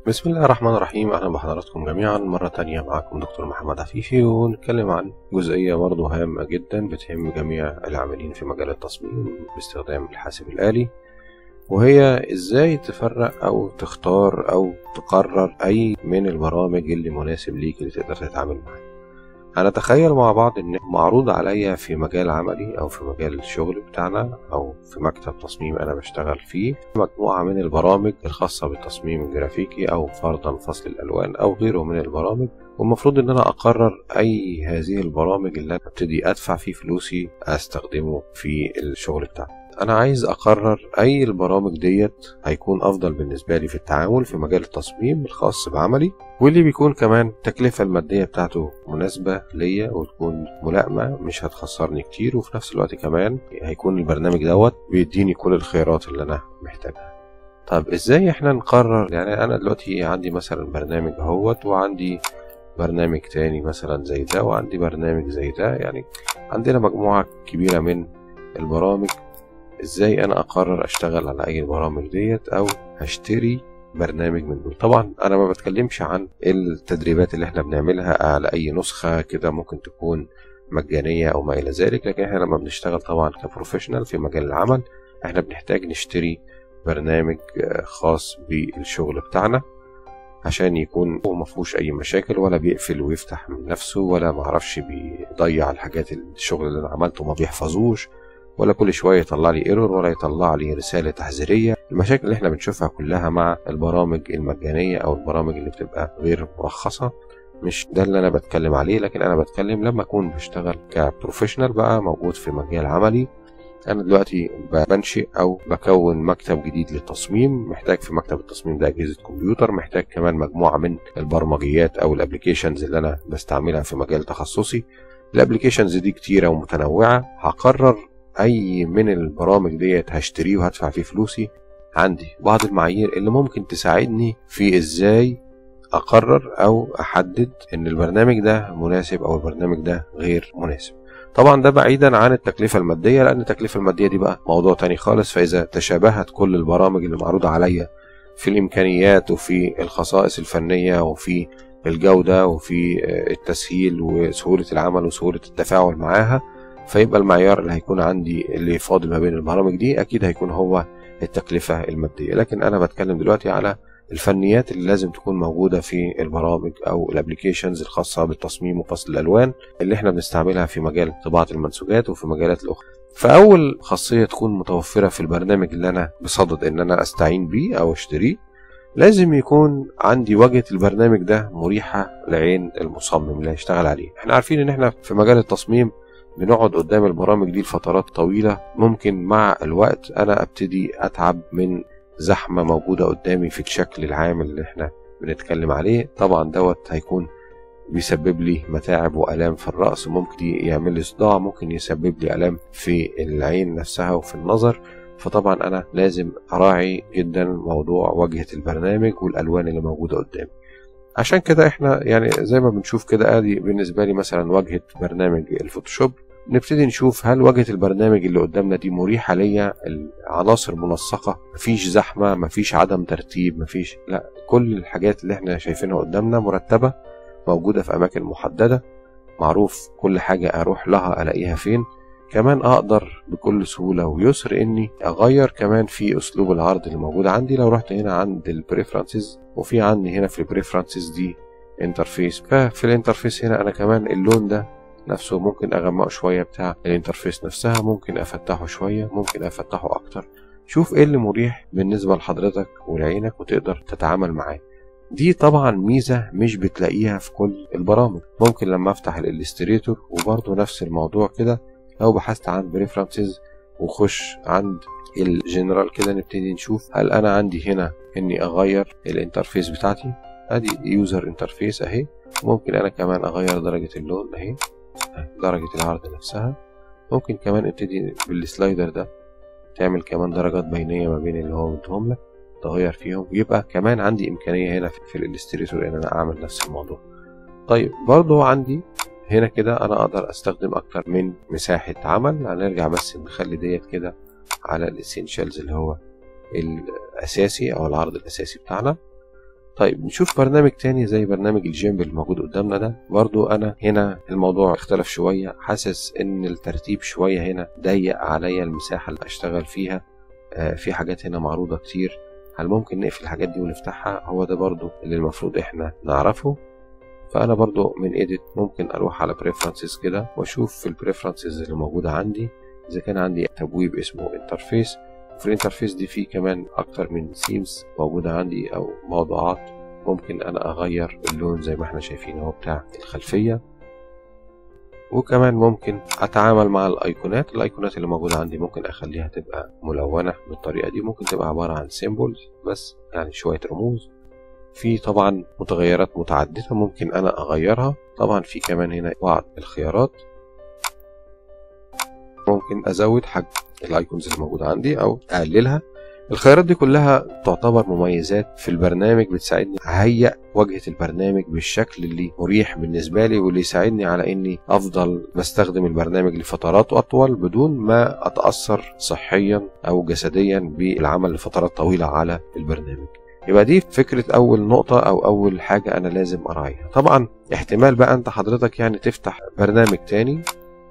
بسم الله الرحمن الرحيم أهلا بحضراتكم جميعا مرة تانية معاكم دكتور محمد عفيفي ونتكلم عن جزئية برضه هامة جدا بتهم جميع العاملين في مجال التصميم باستخدام الحاسب الآلي وهي ازاي تفرق او تختار او تقرر اي من البرامج اللي مناسب ليك اللي تقدر تتعامل معاها هنتخيل مع بعض ان معروض عليا في مجال عملي او في مجال الشغل بتاعنا او في مكتب تصميم انا بشتغل فيه مجموعة من البرامج الخاصة بالتصميم الجرافيكي او فرضا فصل الالوان او غيره من البرامج والمفروض ان انا اقرر اي هذه البرامج اللي انا ابتدي ادفع فيه فلوسي استخدمه في الشغل بتاعي انا عايز اقرر اي البرامج ديت هيكون افضل بالنسبه لي في التعامل في مجال التصميم الخاص بعملي واللي بيكون كمان التكلفه الماديه بتاعته مناسبه ليا وتكون ملائمه مش هتخسرني كتير وفي نفس الوقت كمان هيكون البرنامج دوت بيديني كل الخيارات اللي انا محتاجها طب ازاي احنا نقرر يعني انا دلوقتي عندي مثلا برنامج اهوت وعندي برنامج تاني مثلا زي ده وعندي برنامج زي ده يعني عندنا مجموعة كبيرة من البرامج ازاي انا اقرر اشتغل على اي برامج ديت او هشتري برنامج من دول طبعا انا ما بتكلمش عن التدريبات اللي احنا بنعملها على اي نسخة كده ممكن تكون مجانية او ما الى ذلك لكن احنا لما بنشتغل طبعا كبروفيشنال في مجال العمل احنا بنحتاج نشتري برنامج خاص بالشغل بتاعنا عشان يكون هو مفهوش اي مشاكل ولا بيقفل ويفتح من نفسه ولا معرفش بيضيع الحاجات الشغل اللي انا عملته ما بيحفظوش ولا كل شويه يطلع لي ايرور ولا يطلع لي رساله تحذيريه المشاكل اللي احنا بنشوفها كلها مع البرامج المجانيه او البرامج اللي بتبقى غير مرخصه مش ده اللي انا بتكلم عليه لكن انا بتكلم لما اكون بشتغل كبروفيشنال بقى موجود في مجال عملي انا دلوقتي بنشئ او بكون مكتب جديد للتصميم محتاج في مكتب التصميم ده اجهزه كمبيوتر محتاج كمان مجموعه من البرمجيات او الابلكيشنز اللي انا بستعملها في مجال تخصصي الابلكيشنز دي كتيره ومتنوعه هقرر اي من البرامج ديت هشتريه وهدفع فيه فلوسي عندي بعض المعايير اللي ممكن تساعدني في ازاي اقرر او احدد ان البرنامج ده مناسب او البرنامج ده غير مناسب طبعا ده بعيدا عن التكلفة المادية لأن التكلفة المادية دي بقى موضوع تاني خالص فإذا تشابهت كل البرامج اللي معروضة عليا في الإمكانيات وفي الخصائص الفنية وفي الجودة وفي التسهيل وسهولة العمل وسهولة التفاعل معاها فيبقى المعيار اللي هيكون عندي اللي فاضل ما بين البرامج دي أكيد هيكون هو التكلفة المادية لكن أنا بتكلم دلوقتي على الفنيات اللي لازم تكون موجودة في البرامج أو الابليكيشنز الخاصة بالتصميم وفصل الألوان اللي احنا بنستعملها في مجال طباعة المنسوجات وفي مجالات الأخرى فأول خاصية تكون متوفرة في البرنامج اللي أنا بصدد إن أنا أستعين بيه أو أشتريه لازم يكون عندي واجهة البرنامج ده مريحة لعين المصمم اللي هيشتغل عليه احنا عارفين ان احنا في مجال التصميم بنقعد قدام البرامج دي لفترات طويلة ممكن مع الوقت أنا أبتدي أتعب من زحمة موجودة قدامي في الشكل العام اللي احنا بنتكلم عليه طبعا دوت هيكون بيسبب لي متاعب وآلام في الرأس ممكن يعمل لي صداع ممكن يسبب لي آلام في العين نفسها وفي النظر فطبعا أنا لازم أراعي جدا موضوع واجهة البرنامج والألوان اللي موجودة قدامي عشان كده احنا يعني زي ما بنشوف كده ادي بالنسبة لي مثلا واجهة برنامج الفوتوشوب نبتدي نشوف هل واجهة البرنامج اللي قدامنا دي مريحة ليا العناصر منسقة مفيش زحمة مفيش عدم ترتيب مفيش لا كل الحاجات اللي احنا شايفينها قدامنا مرتبة موجودة في أماكن محددة معروف كل حاجة أروح لها ألاقيها فين كمان أقدر بكل سهولة ويسر إني أغير كمان في أسلوب العرض اللي موجود عندي لو رحت هنا عند البريفرنسز وفي عندي هنا في البريفرنسز دي انترفيس ففي الانترفيس هنا أنا كمان اللون ده نفسه ممكن اغمقه شوية بتاع الانترفيس نفسها ممكن افتحه شوية ممكن افتحه اكتر شوف ايه اللي مريح بالنسبة لحضرتك ولعينك وتقدر تتعامل معاه دي طبعا ميزة مش بتلاقيها في كل البرامج ممكن لما افتح الالستريتور وبرضه نفس الموضوع كده لو بحثت عن بريفرنسز وخش عند الجنرال كده نبتدي نشوف هل انا عندي هنا اني اغير الانترفيس بتاعتي ادي يوزر انترفيس اهي ممكن انا كمان اغير درجة اللون اهي درجة العرض نفسها ممكن كمان ابتدي بالسلايدر ده تعمل كمان درجات بينية ما بين اللي هو مديهم لك تغير فيهم يبقى كمان عندي إمكانية هنا في الإلستريتور إن أنا أعمل نفس الموضوع طيب برضو عندي هنا كده أنا أقدر أستخدم أكتر من مساحة عمل هنرجع بس نخلي ديت كده على الاسينشالز اللي هو الأساسي أو العرض الأساسي بتاعنا طيب نشوف برنامج تاني زي برنامج الجيم اللي موجود قدامنا ده برضو انا هنا الموضوع اختلف شوية حاسس ان الترتيب شوية هنا ضيق عليا المساحة اللي اشتغل فيها آه في حاجات هنا معروضة كتير هل ممكن نقفل الحاجات دي ونفتحها هو ده برضو اللي المفروض احنا نعرفه فانا برضو من ايديت ممكن اروح على بريفرنسز كده واشوف في البريفرنسز اللي موجودة عندي اذا كان عندي تبويب اسمه انترفيس في الانترفيس دي في كمان اكتر من سيمز موجودة عندي او موضوعات ممكن انا اغير اللون زي ما احنا شايفين اهو بتاع الخلفية وكمان ممكن اتعامل مع الايقونات الايقونات اللي موجودة عندي ممكن اخليها تبقى ملونة بالطريقة دي ممكن تبقى عبارة عن سيمبلز بس يعني شوية رموز في طبعا متغيرات متعددة ممكن انا اغيرها طبعا في كمان هنا بعض الخيارات ممكن ازود حجم الايكونز اللي موجودة عندي او اقللها الخيارات دي كلها تعتبر مميزات في البرنامج بتساعدني اهيئ واجهة البرنامج بالشكل اللي مريح بالنسبة لي واللي يساعدني على اني افضل بستخدم البرنامج لفترات اطول بدون ما اتأثر صحيا او جسديا بالعمل لفترات طويلة على البرنامج يبقى دي فكرة أول نقطة أو أول حاجة أنا لازم أراعيها طبعا احتمال بقى أنت حضرتك يعني تفتح برنامج تاني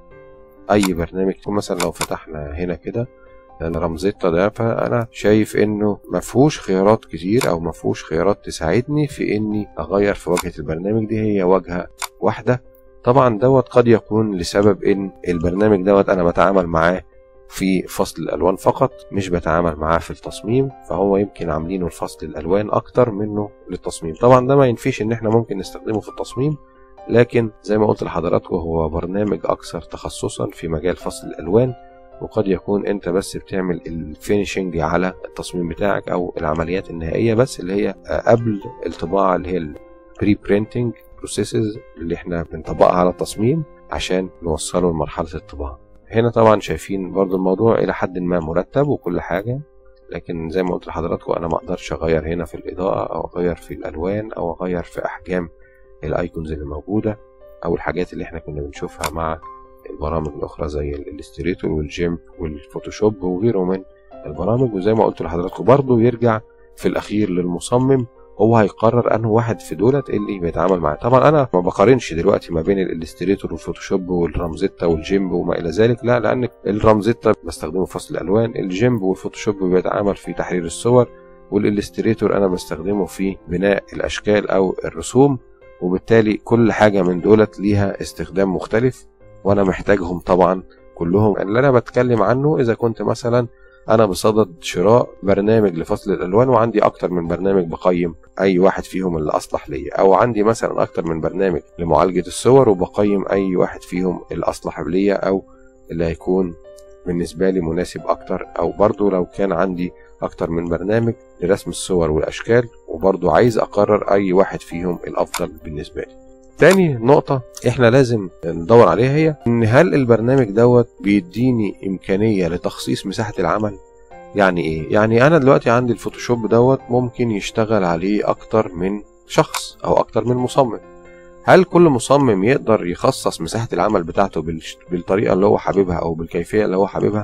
أي برنامج مثلا لو فتحنا هنا كده الرمزيتا ده فانا شايف انه مفهوش خيارات كتير او مفهوش خيارات تساعدني في اني اغير في واجهه البرنامج دي هي واجهه واحده طبعا دوت قد يكون لسبب ان البرنامج دوت انا بتعامل معاه في فصل الالوان فقط مش بتعامل معاه في التصميم فهو يمكن عاملينه لفصل الالوان اكتر منه للتصميم طبعا ده ما ينفيش ان احنا ممكن نستخدمه في التصميم لكن زي ما قلت لحضراتكم هو برنامج اكثر تخصصا في مجال فصل الالوان وقد يكون انت بس بتعمل الفينيشنج على التصميم بتاعك او العمليات النهائيه بس اللي هي قبل الطباعه اللي هي البري برينتنج بروسيسز اللي احنا بنطبقها على التصميم عشان نوصله لمرحله الطباعه هنا طبعا شايفين برضو الموضوع الى حد ما مرتب وكل حاجه لكن زي ما قلت لحضراتكم انا ما اقدرش اغير هنا في الاضاءه او اغير في الالوان او اغير في احجام الايكونز اللي موجوده او الحاجات اللي احنا كنا بنشوفها مع البرامج الأخرى زي الإليستريتور والجيم والفوتوشوب وغيره من البرامج وزي ما قلت لحضراتكم برضه يرجع في الأخير للمصمم هو هيقرر انه واحد في دولت اللي بيتعامل معاه طبعا انا ما بقارنش دلوقتي ما بين الالستريتور والفوتوشوب والرمزيتا والجيمب وما الى ذلك لا لان الرمزيتا بستخدمه في فصل الالوان الجيمب والفوتوشوب بيتعامل في تحرير الصور والالستريتور انا بستخدمه في بناء الاشكال او الرسوم وبالتالي كل حاجة من دولت ليها استخدام مختلف وانا محتاجهم طبعا كلهم اللي انا بتكلم عنه اذا كنت مثلا انا بصدد شراء برنامج لفصل الالوان وعندي اكتر من برنامج بقيم اي واحد فيهم اللي اصلح ليا او عندي مثلا اكتر من برنامج لمعالجة الصور وبقيم اي واحد فيهم الاصلح ليا او اللي هيكون بالنسبة لي مناسب اكتر او برضو لو كان عندي اكتر من برنامج لرسم الصور والاشكال وبرضو عايز اقرر اي واحد فيهم الافضل بالنسبة لي تاني نقطة احنا لازم ندور عليها هي ان هل البرنامج دوت بيديني امكانية لتخصيص مساحة العمل يعني ايه يعني انا دلوقتي عندي الفوتوشوب دوت ممكن يشتغل عليه اكتر من شخص او اكتر من مصمم هل كل مصمم يقدر يخصص مساحة العمل بتاعته بالطريقة اللي هو حاببها او بالكيفية اللي هو حاببها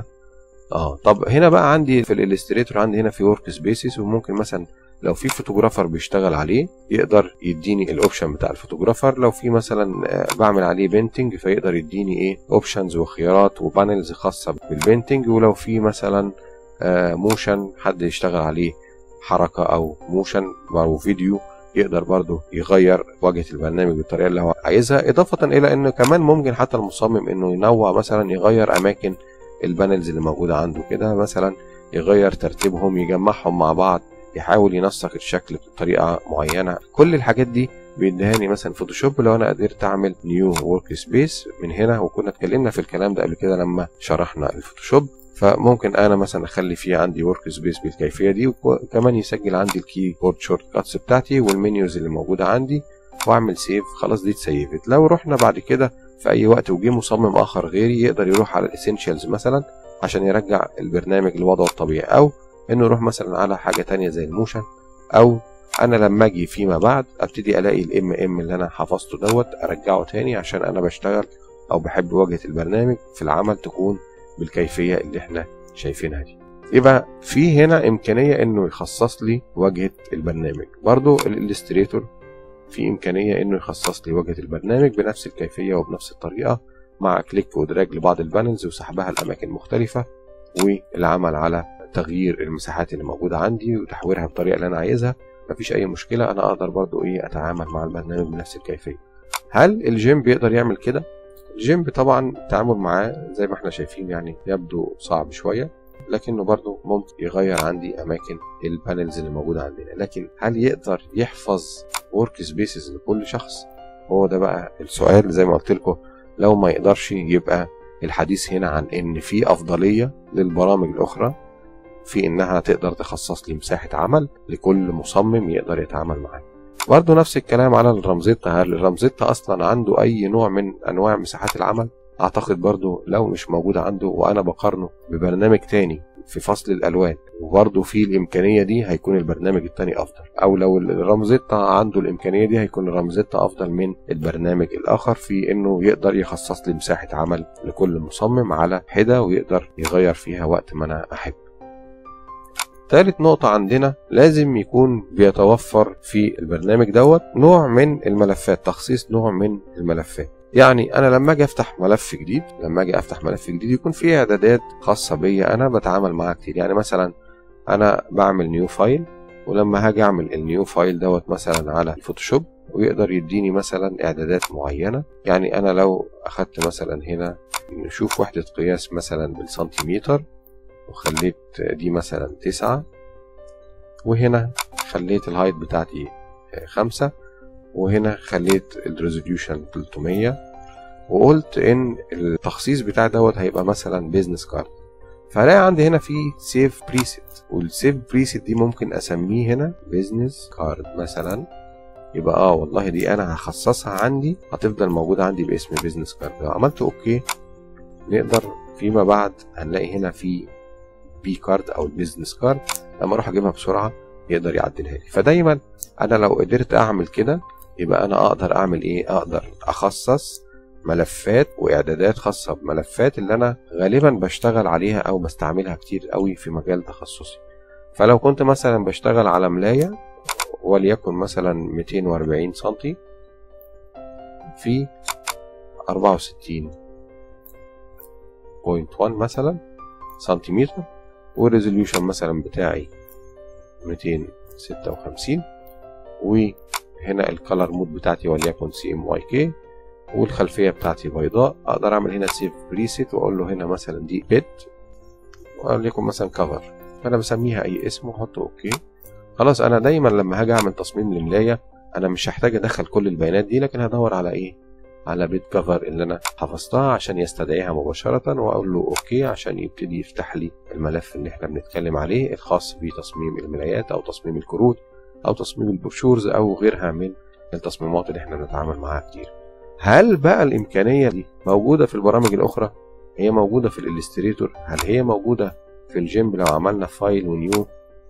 اه طب هنا بقى عندي في الالستريتور عندي هنا في ورك سبيسز وممكن مثلا لو في فوتوغرافر بيشتغل عليه يقدر يديني الاوبشن بتاع الفوتوغرافر لو في مثلا بعمل عليه بينتنج فيقدر يديني ايه اوبشنز وخيارات وبانلز خاصه بالبينتنج ولو في مثلا موشن حد يشتغل عليه حركه او موشن او فيديو يقدر برضه يغير واجهه البرنامج بالطريقه اللي هو عايزها اضافه الى انه كمان ممكن حتى المصمم انه ينوع مثلا يغير اماكن البانلز اللي موجوده عنده كده مثلا يغير ترتيبهم يجمعهم مع بعض يحاول ينسق الشكل بطريقه معينه كل الحاجات دي بيدهاني مثلا فوتوشوب لو انا قدرت اعمل نيو ورك سبيس من هنا وكنا اتكلمنا في الكلام ده قبل كده لما شرحنا الفوتوشوب فممكن انا مثلا اخلي فيه عندي ورك سبيس بالكيفيه دي وكمان يسجل عندي الكي بورد شورت كاتس بتاعتي والمنيوز اللي موجوده عندي واعمل سيف خلاص دي اتسيفت لو رحنا بعد كده في اي وقت وجي مصمم اخر غيري يقدر يروح على الاسينشالز مثلا عشان يرجع البرنامج لوضعه الطبيعي او انه يروح مثلا على حاجه تانية زي الموشن او انا لما اجي فيما بعد ابتدي الاقي الام ام اللي انا حفظته دوت ارجعه تاني عشان انا بشتغل او بحب واجهه البرنامج في العمل تكون بالكيفيه اللي احنا شايفينها دي يبقى في هنا امكانيه انه يخصص لي واجهه البرنامج برضو الالستريتور في امكانيه انه يخصص لي واجهه البرنامج بنفس الكيفيه وبنفس الطريقه مع كليك ودراج لبعض البانلز وسحبها لاماكن مختلفه والعمل على تغيير المساحات اللي موجوده عندي وتحويرها بالطريقه اللي انا عايزها مفيش اي مشكله انا اقدر برضو ايه اتعامل مع البرنامج بنفس الكيفيه هل الجيم بيقدر يعمل كده الجيم طبعا التعامل معاه زي ما احنا شايفين يعني يبدو صعب شويه لكنه برضه ممكن يغير عندي اماكن البانلز اللي موجوده عندنا لكن هل يقدر يحفظ ورك سبيسز لكل شخص هو ده بقى السؤال زي ما قلت لكم لو ما يقدرش يبقى الحديث هنا عن ان في افضليه للبرامج الاخرى في انها تقدر تخصص لي مساحه عمل لكل مصمم يقدر يتعامل معاه برضه نفس الكلام على الرمزيتا هل الرمزيتا اصلا عنده اي نوع من انواع مساحات العمل اعتقد برضه لو مش موجوده عنده وانا بقارنه ببرنامج تاني في فصل الالوان وبرضه في الامكانيه دي هيكون البرنامج التاني افضل او لو الرمزيتا عنده الامكانيه دي هيكون الرمزيتا افضل من البرنامج الاخر في انه يقدر يخصص لي مساحه عمل لكل مصمم على حده ويقدر يغير فيها وقت ما انا احب تالت نقطة عندنا لازم يكون بيتوفر في البرنامج دوت نوع من الملفات تخصيص نوع من الملفات يعني انا لما اجي افتح ملف جديد لما اجي افتح ملف جديد يكون فيه اعدادات خاصه بيا انا بتعامل معاها كتير يعني مثلا انا بعمل نيو فايل ولما هاجي اعمل النيو فايل دوت مثلا على الفوتوشوب ويقدر يديني مثلا اعدادات معينه يعني انا لو اخدت مثلا هنا نشوف وحده قياس مثلا بالسنتيمتر وخليت دي مثلا تسعة وهنا خليت الهايت بتاعتي خمسة وهنا خليت الريزوليوشن 300 وقلت ان التخصيص بتاع دوت هيبقى مثلا بيزنس كارد فهلاقي عندي هنا في سيف بريسيت والسيف بريسيت دي ممكن اسميه هنا بيزنس كارد مثلا يبقى اه والله دي انا هخصصها عندي هتفضل موجوده عندي باسم بيزنس كارد لو عملت اوكي نقدر فيما بعد هنلاقي هنا في بي كارد او البيزنس كارد لما اروح اجيبها بسرعه يقدر يعدلها لي فدايما انا لو قدرت اعمل كده يبقى انا اقدر اعمل ايه اقدر اخصص ملفات واعدادات خاصه بملفات اللي انا غالبا بشتغل عليها او بستعملها كتير قوي في مجال تخصصي فلو كنت مثلا بشتغل على ملايه وليكن مثلا 240 سنتي في 64.1 مثلا سنتيمتر والريزوليوشن مثلا بتاعي 256 وهنا الكالر مود بتاعتي وليكن سي ام واي كي والخلفيه بتاعتي بيضاء اقدر اعمل هنا سيف بريسيت واقول له هنا مثلا دي بيت وليكن مثلا كفر فانا بسميها اي اسم واحط اوكي خلاص انا دايما لما هاجي اعمل تصميم لملايه انا مش هحتاج ادخل كل البيانات دي لكن هدور على ايه على بيت كفر اللي انا حفظتها عشان يستدعيها مباشرة واقول له اوكي عشان يبتدي يفتح لي الملف اللي احنا بنتكلم عليه الخاص بتصميم الملايات او تصميم الكروت او تصميم البروشورز او غيرها من التصميمات اللي احنا بنتعامل معاها كتير هل بقى الامكانية دي موجودة في البرامج الاخرى هي موجودة في الالستريتور هل هي موجودة في الجيم لو عملنا فايل ونيو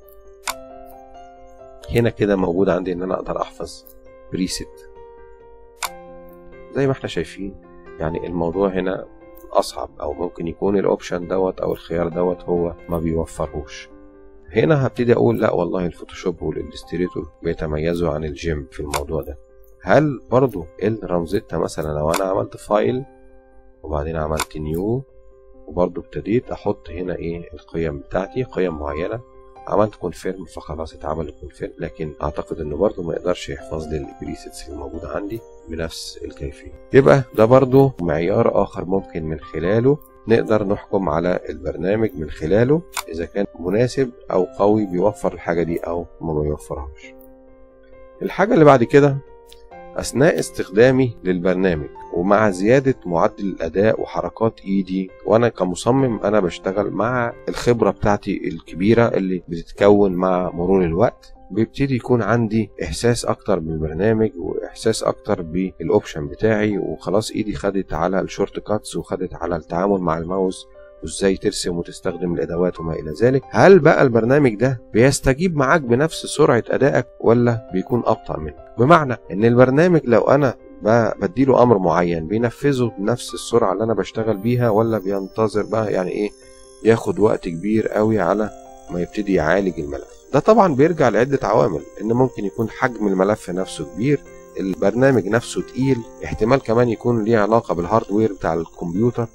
هنا كده موجود عندي ان انا اقدر احفظ بريسيت زي ما احنا شايفين يعني الموضوع هنا اصعب او ممكن يكون الاوبشن دوت او الخيار دوت هو ما بيوفرهوش هنا هبتدي اقول لا والله الفوتوشوب والالستريتور بيتميزوا عن الجيم في الموضوع ده هل برضو الرمزيتا مثلا لو انا عملت فايل وبعدين عملت نيو وبرضو ابتديت احط هنا ايه القيم بتاعتي قيم معينه عملت كونفيرم فخلاص اتعمل الكونفيرم لكن اعتقد انه برضه ما يقدرش يحفظ لي البريسيتس اللي موجوده عندي بنفس الكيفيه يبقى ده برضه معيار اخر ممكن من خلاله نقدر نحكم على البرنامج من خلاله اذا كان مناسب او قوي بيوفر الحاجه دي او ما بيوفرهاش الحاجه اللي بعد كده أثناء استخدامي للبرنامج ومع زيادة معدل الأداء وحركات إيدي وأنا كمصمم أنا بشتغل مع الخبرة بتاعتي الكبيرة اللي بتتكون مع مرور الوقت بيبتدي يكون عندي إحساس أكتر بالبرنامج وإحساس أكتر بالأوبشن بتاعي وخلاص إيدي خدت على الشورت كاتس وخدت على التعامل مع الماوس وازاي ترسم وتستخدم الادوات وما الى ذلك هل بقى البرنامج ده بيستجيب معاك بنفس سرعه ادائك ولا بيكون ابطا منك بمعنى ان البرنامج لو انا بديله امر معين بينفذه بنفس السرعه اللي انا بشتغل بيها ولا بينتظر بقى يعني ايه ياخد وقت كبير قوي على ما يبتدي يعالج الملف ده طبعا بيرجع لعدة عوامل ان ممكن يكون حجم الملف نفسه كبير البرنامج نفسه تقيل احتمال كمان يكون ليه علاقة بالهاردوير بتاع الكمبيوتر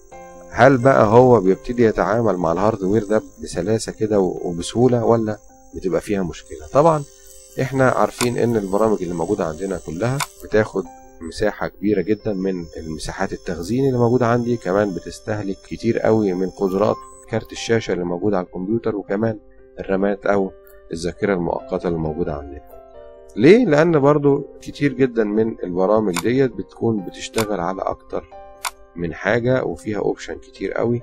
هل بقى هو بيبتدي يتعامل مع الهاردوير ده بسلاسة كده وبسهولة ولا بتبقى فيها مشكلة طبعا احنا عارفين ان البرامج اللي موجودة عندنا كلها بتاخد مساحة كبيرة جدا من المساحات التخزين اللي موجودة عندي كمان بتستهلك كتير قوي من قدرات كارت الشاشة اللي موجود على الكمبيوتر وكمان الرامات أو الذاكرة المؤقتة اللي موجودة عندنا ليه؟ لأن برضو كتير جدا من البرامج ديت بتكون بتشتغل على أكتر من حاجة وفيها أوبشن كتير قوي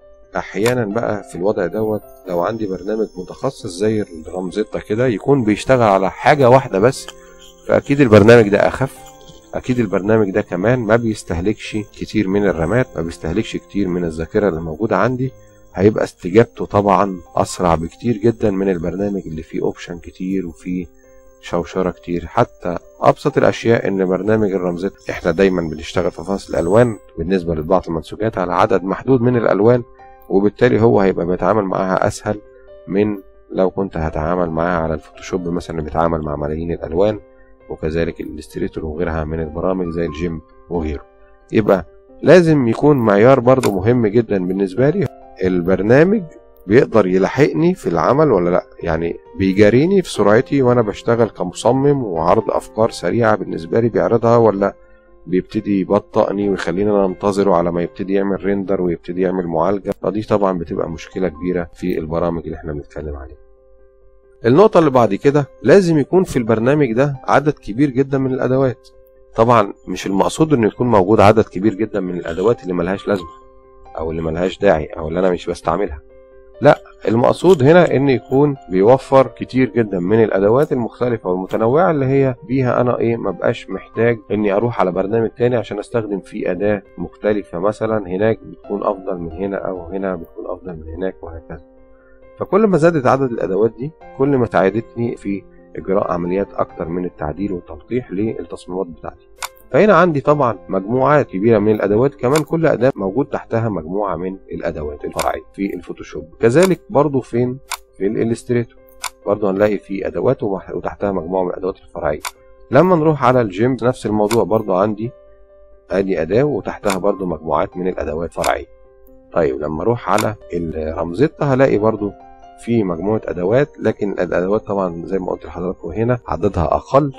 أحيانا بقى في الوضع دوت لو عندي برنامج متخصص زي الرمزيتا كده يكون بيشتغل على حاجة واحدة بس فأكيد البرنامج ده أخف اكيد البرنامج ده كمان ما بيستهلكش كتير من الرامات ما بيستهلكش كتير من الذاكره اللي موجوده عندي هيبقى استجابته طبعا اسرع بكتير جدا من البرنامج اللي فيه اوبشن كتير وفيه شوشرة كتير حتى أبسط الأشياء إن برنامج الرمزات إحنا دايما بنشتغل في فصل الألوان بالنسبة لبعض المنسوجات على عدد محدود من الألوان وبالتالي هو هيبقى بيتعامل معاها أسهل من لو كنت هتعامل معاها على الفوتوشوب مثلا بيتعامل مع ملايين الألوان وكذلك الاستريتور وغيرها من البرامج زي الجيم وغيره يبقى لازم يكون معيار برضو مهم جدا بالنسبة لي البرنامج بيقدر يلحقني في العمل ولا لا يعني بيجاريني في سرعتي وانا بشتغل كمصمم وعرض افكار سريعة بالنسبة لي بيعرضها ولا بيبتدي يبطئني ويخليني ننتظره على ما يبتدي يعمل ريندر ويبتدي يعمل معالجة فدي طبعا بتبقى مشكلة كبيرة في البرامج اللي احنا بنتكلم عليها النقطة اللي بعد كده لازم يكون في البرنامج ده عدد كبير جدا من الأدوات طبعا مش المقصود انه يكون موجود عدد كبير جدا من الأدوات اللي ملهاش لازمة أو اللي ملهاش داعي أو اللي أنا مش بستعملها لا المقصود هنا ان يكون بيوفر كتير جدا من الادوات المختلفه والمتنوعه اللي هي بيها انا ايه ما بقاش محتاج اني اروح على برنامج تاني عشان استخدم فيه اداه مختلفه مثلا هناك بتكون افضل من هنا او هنا بتكون افضل من هناك وهكذا فكل ما زادت عدد الادوات دي كل ما ساعدتني في اجراء عمليات اكتر من التعديل والتلقيح للتصميمات بتاعتي فهنا عندي طبعا مجموعات كبيرة من الأدوات كمان كل أداة موجود تحتها مجموعة من الأدوات الفرعية في الفوتوشوب كذلك برضو فين في الإلستريتور برضو هنلاقي في أدوات وتحتها مجموعة من الأدوات الفرعية لما نروح على الجيم نفس الموضوع برضو عندي ادي أداة وتحتها برضو مجموعات من الأدوات الفرعية طيب لما اروح على الرمزيتا هلاقي برضو في مجموعة أدوات لكن الأدوات طبعا زي ما قلت لحضراتكم هنا عددها أقل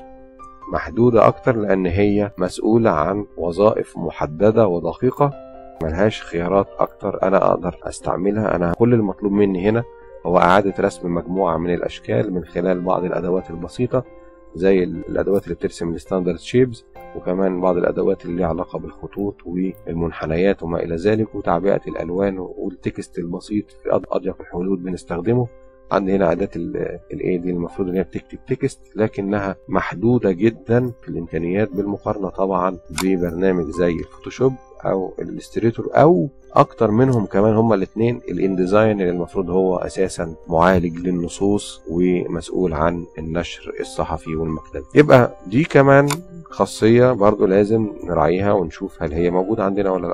محدودة أكتر لأن هي مسؤولة عن وظائف محددة ودقيقة ملهاش خيارات أكتر أنا أقدر أستعملها أنا كل المطلوب مني هنا هو إعادة رسم مجموعة من الأشكال من خلال بعض الأدوات البسيطة زي الأدوات اللي بترسم الستاندرد شيبز وكمان بعض الأدوات اللي ليها علاقة بالخطوط والمنحنيات وما إلى ذلك وتعبئة الألوان والتكست البسيط في أضيق الحدود بنستخدمه عندي هنا أداة الاي دي المفروض إن هي بتكتب تكست لكنها محدودة جدا في الإمكانيات بالمقارنة طبعا ببرنامج زي الفوتوشوب أو الإلستريتور أو اكتر منهم كمان هما الاثنين الانديزاين اللي المفروض هو اساسا معالج للنصوص ومسؤول عن النشر الصحفي والمكتبي يبقى دي كمان خاصية برضو لازم نراعيها ونشوف هل هي موجودة عندنا ولا لا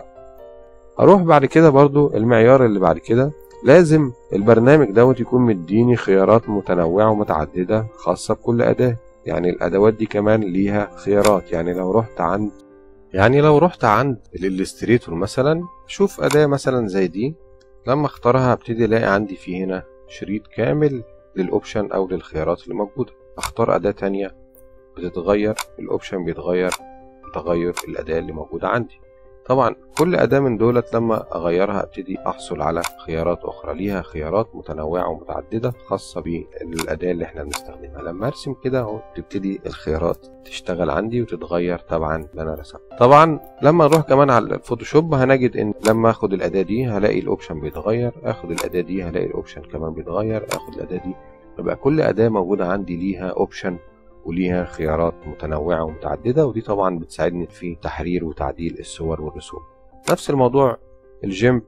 اروح بعد كده برضو المعيار اللي بعد كده لازم البرنامج دوت يكون مديني خيارات متنوعة ومتعددة خاصة بكل أداة يعني الأدوات دي كمان ليها خيارات يعني لو رحت عند يعني لو رحت عند الالستريتور مثلا شوف أداة مثلا زي دي لما اختارها هبتدي الاقي عندي في هنا شريط كامل للأوبشن أو للخيارات اللي موجودة أختار أداة تانية بتتغير الأوبشن بيتغير تغير الأداة اللي موجودة عندي طبعا كل أداة من دولت لما أغيرها أبتدي أحصل على خيارات أخرى ليها خيارات متنوعة ومتعددة خاصة بالأداة اللي احنا بنستخدمها لما أرسم كده أهو تبتدي الخيارات تشتغل عندي وتتغير طبعا اللي أنا رسمت طبعا لما نروح كمان على الفوتوشوب هنجد إن لما أخد الأداة دي هلاقي الأوبشن بيتغير أخد الأداة دي هلاقي الأوبشن كمان بيتغير أخد الأداة دي يبقى كل أداة موجودة عندي ليها أوبشن وليها خيارات متنوعة ومتعددة ودي طبعا بتساعدني في تحرير وتعديل الصور والرسوم نفس الموضوع الجيمب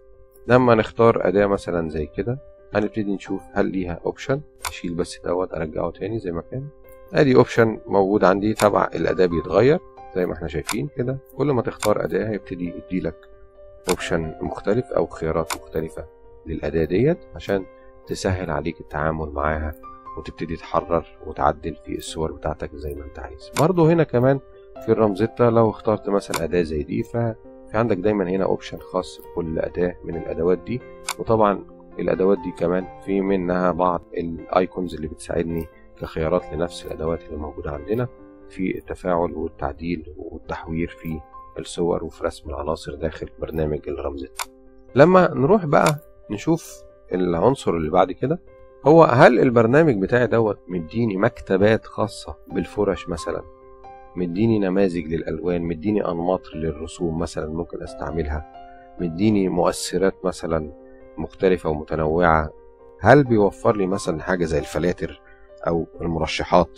لما نختار أداة مثلا زي كده هنبتدي نشوف هل ليها اوبشن اشيل بس دوت ارجعه تاني زي ما كان ادي اوبشن موجود عندي تبع الاداة بيتغير زي ما احنا شايفين كده كل ما تختار اداة هيبتدي يديلك اوبشن مختلف او خيارات مختلفة للأداة ديت عشان تسهل عليك التعامل معاها وتبتدي تحرر وتعدل في الصور بتاعتك زي ما انت عايز برضو هنا كمان في الرمزيتا لو اخترت مثلا أداة زي دي ففي عندك دايما هنا اوبشن خاص بكل أداة من الأدوات دي وطبعا الأدوات دي كمان في منها بعض الايكونز اللي بتساعدني كخيارات لنفس الأدوات اللي موجودة عندنا في التفاعل والتعديل والتحوير في الصور وفي رسم العناصر داخل برنامج الرمزيتا لما نروح بقى نشوف العنصر اللي بعد كده هو هل البرنامج بتاعي دوت مديني مكتبات خاصة بالفرش مثلا مديني نماذج للألوان مديني أنماط للرسوم مثلا ممكن أستعملها مديني مؤثرات مثلا مختلفة ومتنوعة هل بيوفر لي مثلا حاجة زي الفلاتر أو المرشحات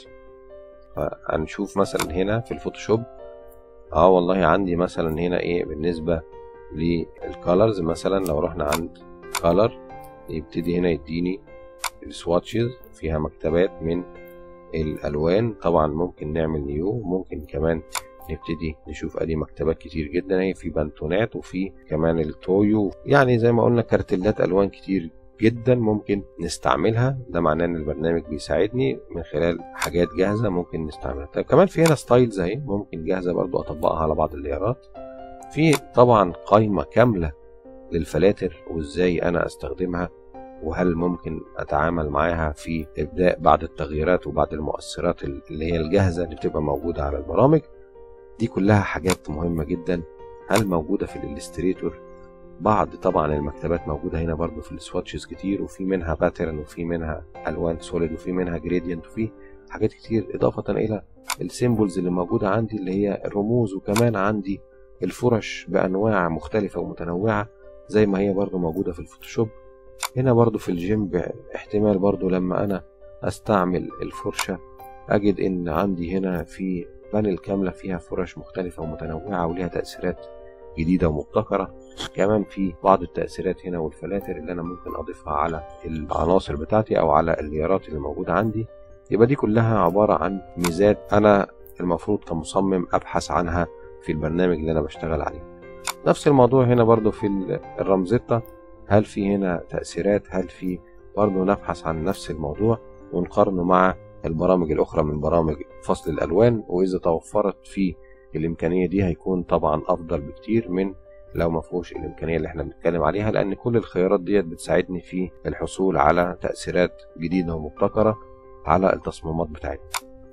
فهنشوف مثلا هنا في الفوتوشوب اه والله عندي مثلا هنا ايه بالنسبة للكالرز مثلا لو رحنا عند كالر يبتدي هنا يديني السواتشز فيها مكتبات من الالوان طبعا ممكن نعمل نيو ممكن كمان نبتدي نشوف ادي مكتبات كتير جدا اهي في بنتونات وفي كمان التويو يعني زي ما قلنا كارتلات الوان كتير جدا ممكن نستعملها ده معناه ان البرنامج بيساعدني من خلال حاجات جاهزه ممكن نستعملها طيب كمان في هنا ستايلز اهي ممكن جاهزه برضو اطبقها على بعض الليارات في طبعا قائمه كامله للفلاتر وازاي انا استخدمها وهل ممكن اتعامل معاها في ابداء بعض التغييرات وبعض المؤثرات اللي هي الجاهزه اللي بتبقى موجوده على البرامج دي كلها حاجات مهمه جدا هل موجوده في الالستريتور بعض طبعا المكتبات موجوده هنا برضو في السواتشز كتير وفي منها باترن وفي منها الوان سوليد وفي منها جريدينت وفي حاجات كتير اضافه الى السيمبلز اللي موجوده عندي اللي هي الرموز وكمان عندي الفرش بانواع مختلفه ومتنوعه زي ما هي برضو موجوده في الفوتوشوب هنا برضو في الجيم احتمال برضو لما انا استعمل الفرشة اجد ان عندي هنا في بانل كاملة فيها فرش مختلفة ومتنوعة وليها تأثيرات جديدة ومبتكرة كمان في بعض التأثيرات هنا والفلاتر اللي أنا ممكن أضيفها على العناصر بتاعتي أو على الليارات اللي موجودة عندي يبقى دي كلها عبارة عن ميزات أنا المفروض كمصمم أبحث عنها في البرنامج اللي أنا بشتغل عليه نفس الموضوع هنا برضو في الرمزيتا هل في هنا تأثيرات هل في برضه نبحث عن نفس الموضوع ونقارنه مع البرامج الأخرى من برامج فصل الألوان وإذا توفرت في الإمكانية دي هيكون طبعا أفضل بكتير من لو ما فيهوش الإمكانية اللي احنا بنتكلم عليها لأن كل الخيارات ديت بتساعدني في الحصول على تأثيرات جديدة ومبتكرة على التصميمات بتاعتنا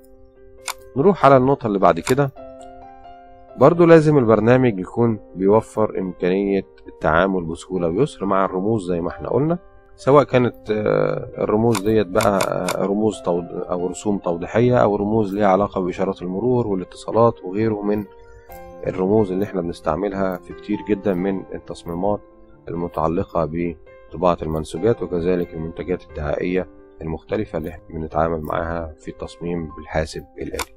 نروح على النقطة اللي بعد كده برضو لازم البرنامج يكون بيوفر إمكانية التعامل بسهولة ويسر مع الرموز زي ما احنا قلنا سواء كانت الرموز ديت بقى رموز توض... أو رسوم توضيحية أو رموز ليها علاقة بإشارات المرور والاتصالات وغيره من الرموز اللي احنا بنستعملها في كتير جدا من التصميمات المتعلقة بطباعة المنسوجات وكذلك المنتجات الدعائية المختلفة اللي احنا بنتعامل معاها في التصميم بالحاسب الآلي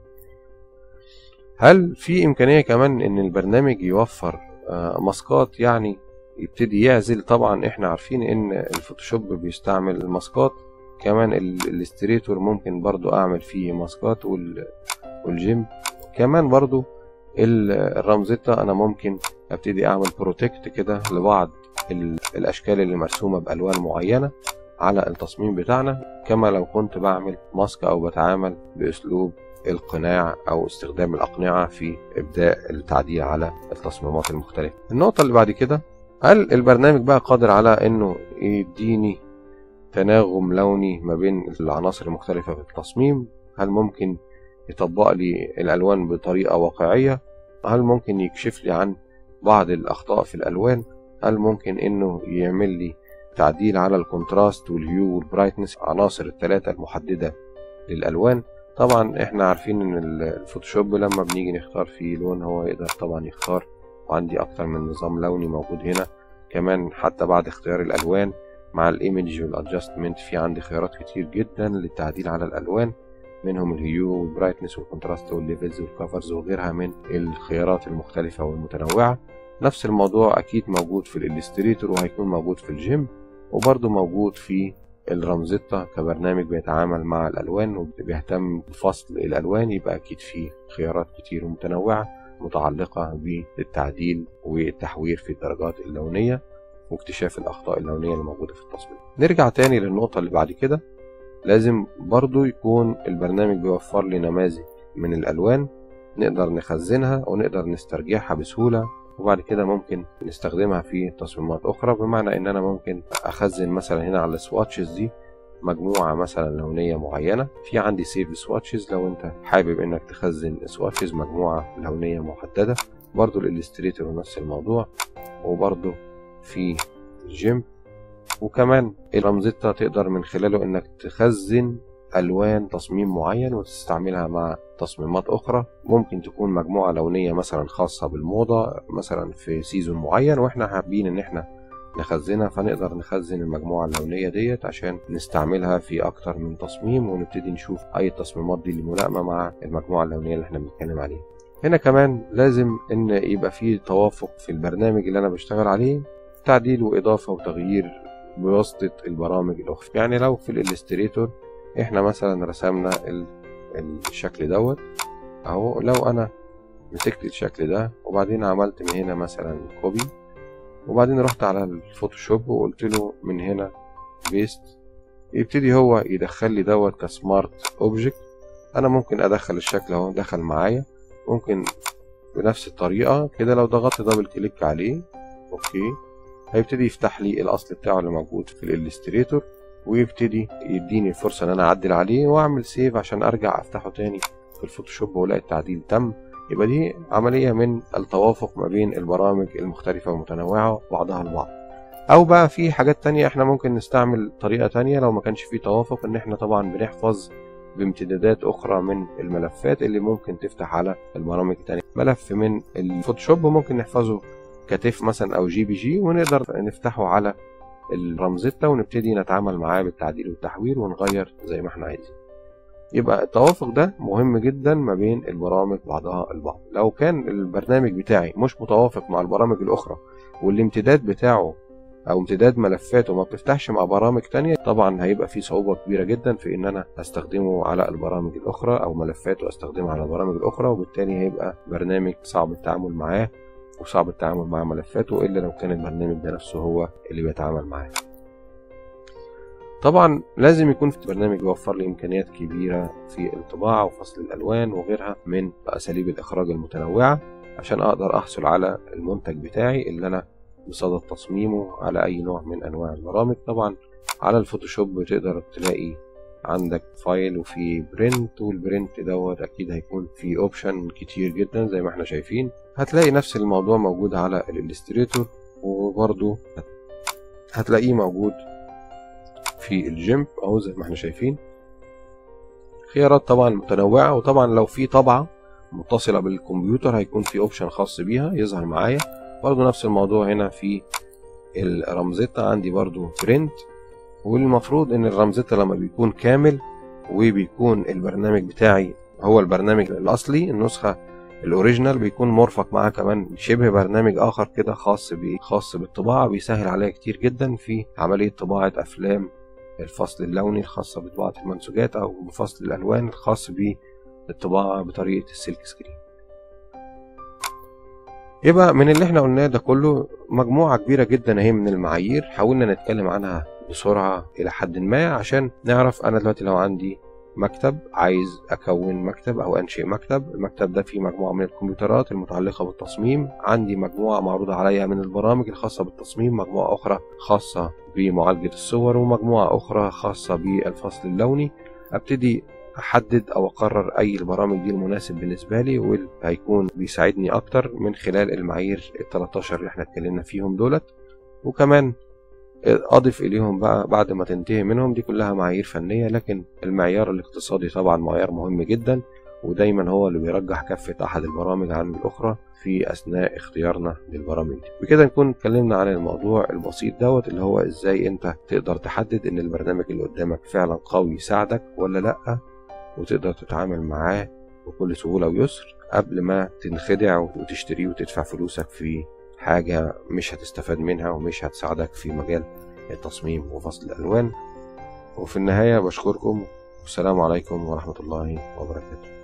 هل في إمكانية كمان إن البرنامج يوفر ماسكات يعني يبتدي يعزل طبعا احنا عارفين ان الفوتوشوب بيستعمل الماسكات كمان الاستريتور ممكن برضو اعمل فيه ماسكات والجيم كمان برضو الرمزيتا انا ممكن ابتدي اعمل بروتكت كده لبعض الاشكال اللي مرسومة بالوان معينة على التصميم بتاعنا كما لو كنت بعمل ماسك او بتعامل باسلوب القناع او استخدام الاقنعه في ابداء التعديل على التصميمات المختلفه النقطه اللي بعد كده هل البرنامج بقى قادر على انه يديني تناغم لوني ما بين العناصر المختلفه في التصميم هل ممكن يطبق لي الالوان بطريقه واقعيه هل ممكن يكشف لي عن بعض الاخطاء في الالوان هل ممكن انه يعمل لي تعديل على الكونتراست والهيو والبرايتنس عناصر الثلاثه المحدده للالوان طبعا احنا عارفين ان الفوتوشوب لما بنيجي نختار فيه لون هو يقدر طبعا يختار وعندي اكتر من نظام لوني موجود هنا كمان حتى بعد اختيار الالوان مع الايمج والادجستمنت في عندي خيارات كتير جدا للتعديل على الالوان منهم الهيو والبرايتنس والكونتراست والليفلز والكفرز وغيرها من الخيارات المختلفة والمتنوعة نفس الموضوع اكيد موجود في الالستريتور وهيكون موجود في الجيم وبرضه موجود في الرمزيتا كبرنامج بيتعامل مع الألوان وبيهتم بفصل الألوان يبقى أكيد فيه خيارات كتير ومتنوعة متعلقة بالتعديل والتحوير في الدرجات اللونية واكتشاف الأخطاء اللونية اللي موجودة في التصميم نرجع تاني للنقطة اللي بعد كده لازم برضو يكون البرنامج بيوفر لي نماذج من الألوان نقدر نخزنها ونقدر نسترجعها بسهولة وبعد كده ممكن نستخدمها في تصميمات أخرى بمعنى إن أنا ممكن أخزن مثلا هنا على السواتشز دي مجموعة مثلا لونية معينة في عندي سيف سواتشز لو انت حابب انك تخزن سواتشز مجموعة لونية محددة برضو الالستريتور نفس الموضوع وبرضو في الجيم وكمان الرمزيتا تقدر من خلاله انك تخزن الوان تصميم معين وتستعملها مع تصميمات اخرى ممكن تكون مجموعة لونية مثلا خاصة بالموضة مثلا في سيزون معين واحنا حابين ان احنا نخزنها فنقدر نخزن المجموعة اللونية ديت عشان نستعملها في أكتر من تصميم ونبتدي نشوف أي التصميمات دي اللي ملائمة مع المجموعة اللونية اللي احنا بنتكلم عليها هنا كمان لازم إن يبقى فيه توافق في البرنامج اللي أنا بشتغل عليه تعديل وإضافة وتغيير بواسطة البرامج الأخرى يعني لو في الإلستريتور احنا مثلا رسمنا الشكل دوت أهو لو أنا مسكت الشكل ده وبعدين عملت من هنا مثلا كوبي وبعدين رحت على الفوتوشوب وقلت له من هنا بيست يبتدي هو يدخل لي دوت كسمارت اوبجكت انا ممكن ادخل الشكل اهو دخل معايا ممكن بنفس الطريقة كده لو ضغطت دبل كليك عليه اوكي هيبتدي يفتح لي الاصل بتاعه اللي موجود في الالستريتور ويبتدي يديني الفرصة ان انا اعدل عليه واعمل سيف عشان ارجع افتحه تاني في الفوتوشوب والاقي التعديل تم يبقى دي عملية من التوافق ما بين البرامج المختلفة والمتنوعة بعضها البعض أو بقى في حاجات تانية احنا ممكن نستعمل طريقة تانية لو ما كانش في توافق ان احنا طبعا بنحفظ بامتدادات أخرى من الملفات اللي ممكن تفتح على البرامج التانية ملف من الفوتوشوب ممكن نحفظه كتف مثلا أو جي بي جي ونقدر نفتحه على الرمزتة ونبتدي نتعامل معاه بالتعديل والتحويل ونغير زي ما احنا عايزين يبقى التوافق ده مهم جدا ما بين البرامج بعضها البعض لو كان البرنامج بتاعي مش متوافق مع البرامج الأخرى والامتداد بتاعه أو امتداد ملفاته ما بتفتحش مع برامج تانية طبعا هيبقى في صعوبة كبيرة جدا في إن أنا أستخدمه على البرامج الأخرى أو ملفاته أستخدمها على البرامج الأخرى وبالتالي هيبقى برنامج صعب التعامل معاه وصعب التعامل مع ملفاته إلا لو كان البرنامج ده نفسه هو اللي بيتعامل معاه طبعا لازم يكون في برنامج يوفر لي امكانيات كبيره في الطباعه وفصل الالوان وغيرها من اساليب الاخراج المتنوعه عشان اقدر احصل على المنتج بتاعي اللي انا بصدد تصميمه على اي نوع من انواع البرامج طبعا على الفوتوشوب تقدر تلاقي عندك فايل وفي برنت والبرنت دوت اكيد هيكون في اوبشن كتير جدا زي ما احنا شايفين هتلاقي نفس الموضوع موجود على الالستريتور وبرضو هتلاقيه موجود في الجيم اهو زي ما احنا شايفين خيارات طبعا متنوعة وطبعا لو في طبعة متصلة بالكمبيوتر هيكون في اوبشن خاص بيها يظهر معايا برضو نفس الموضوع هنا في الرمزيتا عندي برضو برنت والمفروض ان الرمزيتا لما بيكون كامل وبيكون البرنامج بتاعي هو البرنامج الاصلي النسخة الاوريجينال بيكون مرفق معاه كمان شبه برنامج اخر كده خاص بيه خاص بالطباعة بيسهل عليا كتير جدا في عملية طباعة افلام الفصل اللوني الخاصة بطباعة المنسوجات أو بفصل الألوان الخاص بالطباعة بطريقة السلك سكرين يبقى من اللي احنا قلناه ده كله مجموعة كبيرة جدا اهي من المعايير حاولنا نتكلم عنها بسرعة إلى حد ما عشان نعرف أنا دلوقتي لو عندي مكتب عايز أكون مكتب أو أنشئ مكتب المكتب ده فيه مجموعة من الكمبيوترات المتعلقة بالتصميم عندي مجموعة معروضة عليا من البرامج الخاصة بالتصميم مجموعة أخرى خاصة بمعالجة الصور ومجموعة أخرى خاصة بالفصل اللوني أبتدي أحدد أو أقرر أي البرامج دي المناسب بالنسبة لي واللي هيكون بيساعدني أكتر من خلال المعايير ال 13 اللي احنا اتكلمنا فيهم دولت وكمان أضف إليهم بقى بعد ما تنتهي منهم دي كلها معايير فنية لكن المعيار الاقتصادي طبعا معيار مهم جدا ودايما هو اللي بيرجح كفة أحد البرامج عن الأخرى في أثناء اختيارنا للبرامج دي بكده نكون اتكلمنا عن الموضوع البسيط دوت اللي هو إزاي أنت تقدر تحدد إن البرنامج اللي قدامك فعلا قوي يساعدك ولا لأ وتقدر تتعامل معاه بكل سهولة ويسر قبل ما تنخدع وتشتريه وتدفع فلوسك في حاجة مش هتستفاد منها ومش هتساعدك في مجال التصميم وفصل الألوان وفي النهاية بشكركم والسلام عليكم ورحمة الله وبركاته